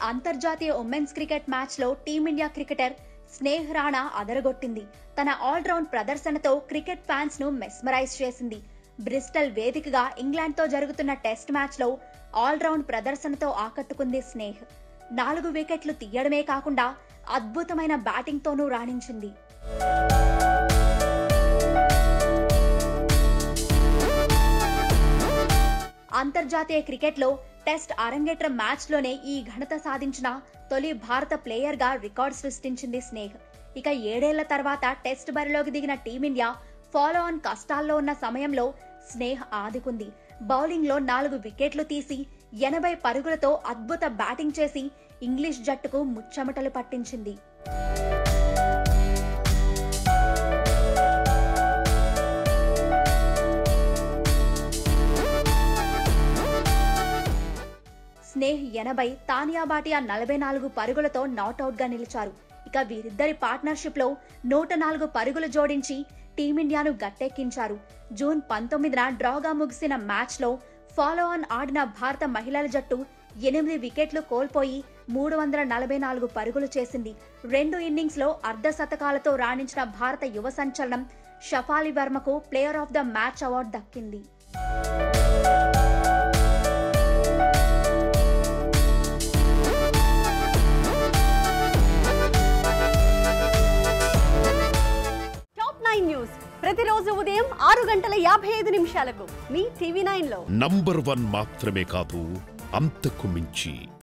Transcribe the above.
అంతర్జాతీయ women's cricket మ్యాచ్లో team India cricketer Sneh Rana అదరగొట్టింది తన ఆల్రౌండ్ ప్రదర్శనతో క్రికెట్ ఫ్యాన్స్ ను మెస్మరైజ్ చేసింది బ్రిస్టల్ వేదికగా ఇంగ్లాండ్తో జరుగుతున్న టెస్ట్ మ్యాచ్లో ఆల్రౌండ్ ప్రదర్శనతో ఆకట్టుకుంది స్నేహ్ నాలుగు వికెట్లు తీయడమే కాకుండా అద్భుతమైన బ్యాటింగ్తోనూ రాణించింది అంతర్జాతీయ క్రికెట్లో టెస్ట్ అరంగేట్రం మ్యాచ్లోనే ఈ ఘనత సాధించిన తొలి భారత ప్లేయర్గా రికార్డ్ సృష్టించింది స్నేహ్ ఇక ఏడేళ్ల తర్వాత టెస్ట్ బరిలోకి దిగిన టీమిండియా ఫాలో ఆన్ కష్టాల్లో ఉన్న సమయంలో స్నేహ్ ఆదుకుంది బౌలింగ్లో నాలుగు వికెట్లు తీసి ఎనభై పరుగులతో అద్భుత బ్యాటింగ్ చేసి ఇంగ్లీష్ జట్టుకు ముచ్చమటలు పట్టించింది స్నేహ్ ఎనభై తానియా బాటియా నలభై నాలుగు పరుగులతో నాట్అవుట్ గా నిలిచారు ఇక వీరిద్దరి పార్ట్నర్షిప్ లో నూట నాలుగు పరుగులు జోడించి టీమిండియాను గట్టెక్కించారు జూన్ పంతొమ్మిదిన డ్రాగా ముగిసిన మ్యాచ్ లో ఫాలో ఆన్ ఆడిన భారత మహిళల జట్టు ఎనిమిది వికెట్లు కోల్పోయి మూడు వందల నలభై నాలుగు పరుగులు చేసింది రెండు ఇన్నింగ్స్ లో అర్ధ శతకాలతో రాణించిన భారత యువ సంచలనం షఫాలి వర్మకు player of the match award దక్కింది టాప్ నైన్ న్యూస్ ప్రతిరోజు ఉదయం ఆరు గంటల యాభై ఐదు నిమిషాలకు మీ టీవీ నైన్ లో నంబర్ వన్ మాత్రమే కాదు అంతకు మించి